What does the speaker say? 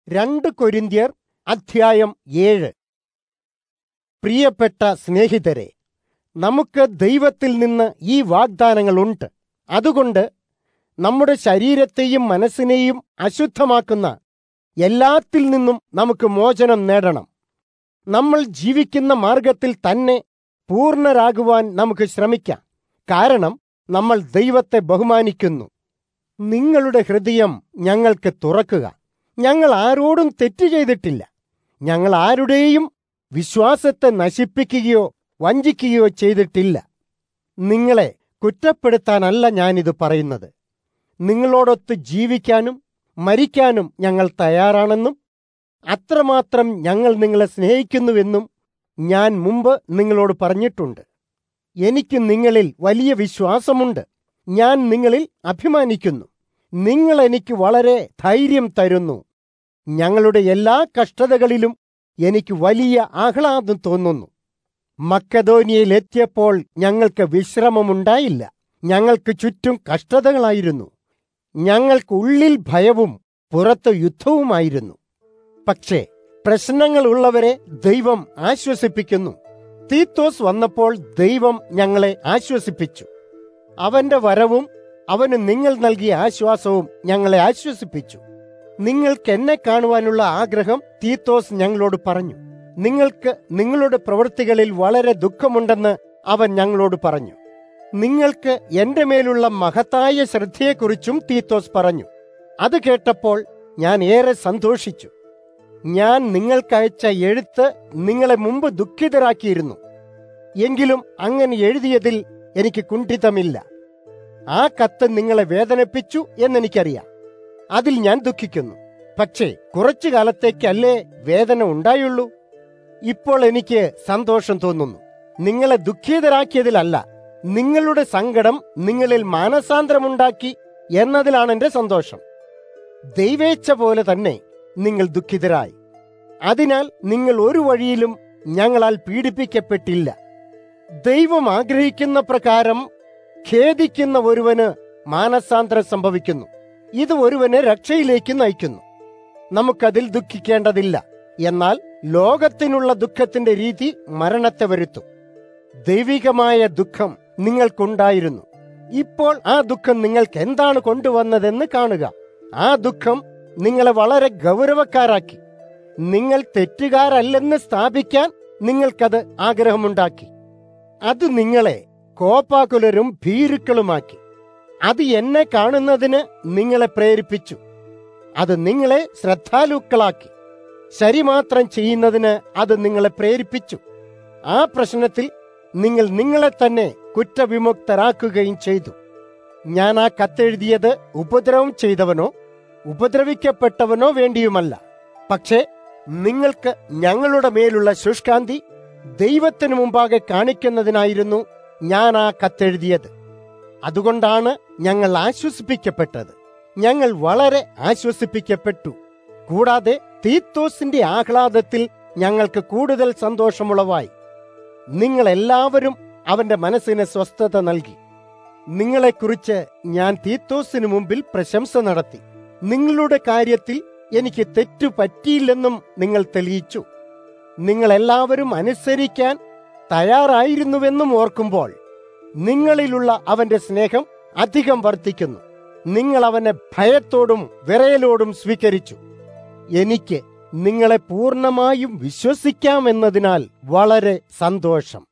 രണ്ട് കൊരിന്ത്യർ അധ്യായം ഏഴ് പ്രിയപ്പെട്ട സ്നേഹിതരെ നമുക്ക് ദൈവത്തിൽ നിന്ന് ഈ വാഗ്ദാനങ്ങളുണ്ട് അതുകൊണ്ട് നമ്മുടെ ശരീരത്തെയും മനസ്സിനെയും അശുദ്ധമാക്കുന്ന എല്ലാത്തിൽ നിന്നും നമുക്ക് മോചനം നേടണം നമ്മൾ ജീവിക്കുന്ന മാർഗത്തിൽ തന്നെ പൂർണ്ണരാകുവാൻ നമുക്ക് ശ്രമിക്കാം കാരണം നമ്മൾ ദൈവത്തെ ബഹുമാനിക്കുന്നു നിങ്ങളുടെ ഹൃദയം ഞങ്ങൾക്ക് തുറക്കുക ഞങ്ങൾ ആരോടും തെറ്റ് ചെയ്തിട്ടില്ല ഞങ്ങൾ ആരുടെയും വിശ്വാസത്തെ നശിപ്പിക്കുകയോ വഞ്ചിക്കുകയോ ചെയ്തിട്ടില്ല നിങ്ങളെ കുറ്റപ്പെടുത്താനല്ല ഞാനിത് പറയുന്നത് നിങ്ങളോടൊത്ത് ജീവിക്കാനും മരിക്കാനും ഞങ്ങൾ തയ്യാറാണെന്നും അത്രമാത്രം ഞങ്ങൾ നിങ്ങളെ സ്നേഹിക്കുന്നുവെന്നും ഞാൻ മുമ്പ് നിങ്ങളോട് പറഞ്ഞിട്ടുണ്ട് എനിക്ക് നിങ്ങളിൽ വലിയ വിശ്വാസമുണ്ട് ഞാൻ നിങ്ങളിൽ അഭിമാനിക്കുന്നു നിങ്ങൾ എനിക്ക് വളരെ ധൈര്യം തരുന്നു ഞങ്ങളുടെ എല്ലാ കഷ്ടതകളിലും എനിക്ക് വലിയ ആഹ്ലാദം തോന്നുന്നു മക്കതോനിയയിലെത്തിയപ്പോൾ ഞങ്ങൾക്ക് വിശ്രമമുണ്ടായില്ല ഞങ്ങൾക്ക് ചുറ്റും കഷ്ടതകളായിരുന്നു ഞങ്ങൾക്ക് ഉള്ളിൽ ഭയവും പുറത്ത് യുദ്ധവുമായിരുന്നു പക്ഷേ പ്രശ്നങ്ങളുള്ളവരെ ദൈവം ആശ്വസിപ്പിക്കുന്നു തീത്തോസ് വന്നപ്പോൾ ദൈവം ഞങ്ങളെ ആശ്വസിപ്പിച്ചു അവന്റെ വരവും അവന് നിങ്ങൾ നൽകിയ ആശ്വാസവും ഞങ്ങളെ ആശ്വസിപ്പിച്ചു നിങ്ങൾക്ക് എന്നെ കാണുവാനുള്ള ആഗ്രഹം തീത്തോസ് ഞങ്ങളോട് പറഞ്ഞു നിങ്ങൾക്ക് നിങ്ങളുടെ പ്രവൃത്തികളിൽ വളരെ ദുഃഖമുണ്ടെന്ന് അവൻ ഞങ്ങളോട് പറഞ്ഞു നിങ്ങൾക്ക് എന്റെ മേലുള്ള മഹത്തായ ശ്രദ്ധയെക്കുറിച്ചും തീത്തോസ് പറഞ്ഞു അത് കേട്ടപ്പോൾ ഞാൻ ഏറെ സന്തോഷിച്ചു ഞാൻ നിങ്ങൾക്കയച്ച എഴുത്ത് നിങ്ങളെ മുമ്പ് ദുഃഖിതരാക്കിയിരുന്നു എങ്കിലും അങ്ങനെ എഴുതിയതിൽ എനിക്ക് കുണ്ഠിതമില്ല ആ കത്ത് നിങ്ങളെ വേദനിപ്പിച്ചു എന്നെനിക്കറിയാം അതിൽ ഞാൻ ദുഃഖിക്കുന്നു പക്ഷേ കുറച്ചു കാലത്തേക്കല്ലേ വേദന ഉണ്ടായുള്ളൂ ഇപ്പോൾ എനിക്ക് സന്തോഷം തോന്നുന്നു നിങ്ങളെ ദുഃഖിതരാക്കിയതിലല്ല നിങ്ങളുടെ സങ്കടം നിങ്ങളിൽ മാനസാന്തരമുണ്ടാക്കി എന്നതിലാണ് എന്റെ സന്തോഷം ദൈവേച്ഛ പോലെ തന്നെ നിങ്ങൾ ദുഃഖിതരായി അതിനാൽ നിങ്ങൾ ഒരു വഴിയിലും ഞങ്ങളാൽ പീഡിപ്പിക്കപ്പെട്ടില്ല ദൈവം ആഗ്രഹിക്കുന്ന പ്രകാരം ഖേദിക്കുന്ന ഒരുവന് മാനസാന്തരം സംഭവിക്കുന്നു ഇത് ഒരുവനെ രക്ഷയിലേക്ക് നയിക്കുന്നു നമുക്കതിൽ ദുഃഖിക്കേണ്ടതില്ല എന്നാൽ ലോകത്തിനുള്ള ദുഃഖത്തിന്റെ രീതി മരണത്തെ വരുത്തും ദൈവികമായ ദുഃഖം നിങ്ങൾക്കുണ്ടായിരുന്നു ഇപ്പോൾ ആ ദുഃഖം നിങ്ങൾക്ക് എന്താണ് കൊണ്ടുവന്നതെന്ന് കാണുക ആ ദുഃഖം നിങ്ങളെ വളരെ ഗൗരവക്കാരാക്കി നിങ്ങൾ തെറ്റുകാരല്ലെന്ന് സ്ഥാപിക്കാൻ നിങ്ങൾക്കത് ആഗ്രഹമുണ്ടാക്കി അത് നിങ്ങളെ കോപ്പാകുലരും ഭീരുക്കളുമാക്കി അത് എന്നെ കാണുന്നതിന് നിങ്ങളെ പ്രേരിപ്പിച്ചു അത് നിങ്ങളെ ശ്രദ്ധാലുക്കളാക്കി ശരി മാത്രം ചെയ്യുന്നതിന് അത് നിങ്ങളെ പ്രേരിപ്പിച്ചു ആ പ്രശ്നത്തിൽ നിങ്ങൾ നിങ്ങളെ തന്നെ കുറ്റവിമുക്തരാക്കുകയും ചെയ്തു ഞാൻ ആ കത്തെഴുതിയത് ഉപദ്രവം ചെയ്തവനോ ഉപദ്രവിക്കപ്പെട്ടവനോ വേണ്ടിയുമല്ല പക്ഷേ നിങ്ങൾക്ക് ഞങ്ങളുടെ മേലുള്ള ശുഷ്കാന്തി ദൈവത്തിനു മുമ്പാകെ കാണിക്കുന്നതിനായിരുന്നു ഞാൻ ആ കത്തെഴുതിയത് അതുകൊണ്ടാണ് ഞങ്ങൾ ആശ്വസിപ്പിക്കപ്പെട്ടത് ഞങ്ങൾ വളരെ ആശ്വസിപ്പിക്കപ്പെട്ടു കൂടാതെ തീത്തോസിന്റെ ആഹ്ലാദത്തിൽ ഞങ്ങൾക്ക് കൂടുതൽ സന്തോഷമുളവായി നിങ്ങൾ എല്ലാവരും അവന്റെ മനസ്സിന് സ്വസ്ഥത നൽകി നിങ്ങളെക്കുറിച്ച് ഞാൻ തീത്തോസിനു മുമ്പിൽ പ്രശംസ നടത്തി നിങ്ങളുടെ കാര്യത്തിൽ എനിക്ക് തെറ്റു പറ്റിയില്ലെന്നും നിങ്ങൾ തെളിയിച്ചു നിങ്ങൾ എല്ലാവരും അനുസരിക്കാൻ തയ്യാറായിരുന്നുവെന്നും ഓർക്കുമ്പോൾ നിങ്ങളിലുള്ള അവന്റെ സ്നേഹം അധികം വർദ്ധിക്കുന്നു നിങ്ങൾ അവനെ ഭയത്തോടും വിറയലോടും സ്വീകരിച്ചു എനിക്ക് നിങ്ങളെ പൂർണ്ണമായും വിശ്വസിക്കാമെന്നതിനാൽ വളരെ സന്തോഷം